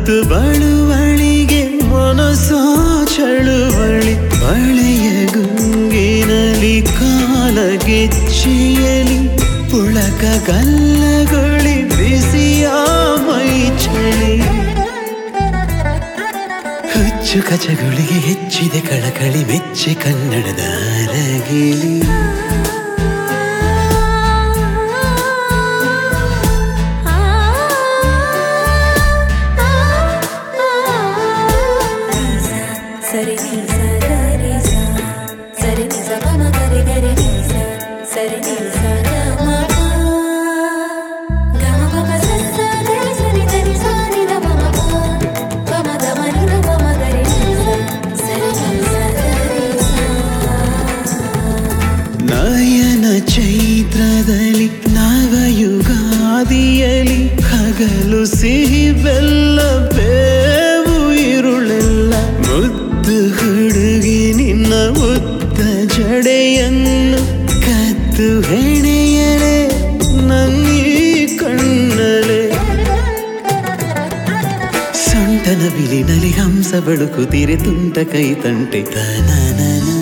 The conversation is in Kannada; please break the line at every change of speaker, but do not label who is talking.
ಮತ್ತು ಬಳುವಳಿಗೆ ಮನಸೋ ಚಳುವಳಿ ಮಳೆಯ ಗುಂಗಿನಲಿ ಕಾಲಗೆಚ್ಚೆಯಲಿ ಪುಳಕ ಗಲ್ಲಗೊಳಿ ಬಿಸಿಯ ಮೈ ಚಳಿ ಹುಚ್ಚು ಕಚಗುಳಿಗೆ ಹೆಚ್ಚಿದೆ ಕಳಕಳಿ ಮೆಚ್ಚಿ ಕನ್ನಡದ ಅರಗಿಳಿ
ಸರಿ ನಿ ಸ ಗ ರಿ ಸ ಸರಿ ನಿ ಸ ಪ ಮ ಗ ರಿ ಗ ರಿ ನಿ ಸ ಸರಿ ನಿ ಸ ಗ ಮ ಪ ಗ ಮ ಪ ಪ ಸ ಸ ಗ ರಿ ಸ ನಿ ಗ ರಿ ಸ ನಿ ದ ಪ ಮ ಪ ಪ ಮ ಗ ಮ ನಿ ದ ಪ ಮ ಗ ರಿ ನಿ ಸ ಸರಿ ನಿ ಸ ಗ ರಿ ಸ
ನಯನ ಚೈತ್ರದಲ್ಲಿ ನವಯುಗಾದಿಯಲಿ ಹಗಲು ಸಿಹಿ ಬೆಲ್ಲ ಬೇವು ಇರುಳೆಲ್ಲ ಮುದ್ದು ಹುಡುಗಿ ನಿನ್ನ ಮುದ್ದ ಜಡೆಯನ್ನು ಕದ್ದು ಹೆಣೆಯಲೆ ನನ್ನೀ ಕಣ್ಣಲೆ ಸೊಂಟನ ಬಿಲಿನಲಿ ಹಂಸ ಬಳುಕುತ್ತಿರೆ ತುಂಟ ಕೈ ತಂಟೆ ತನನನ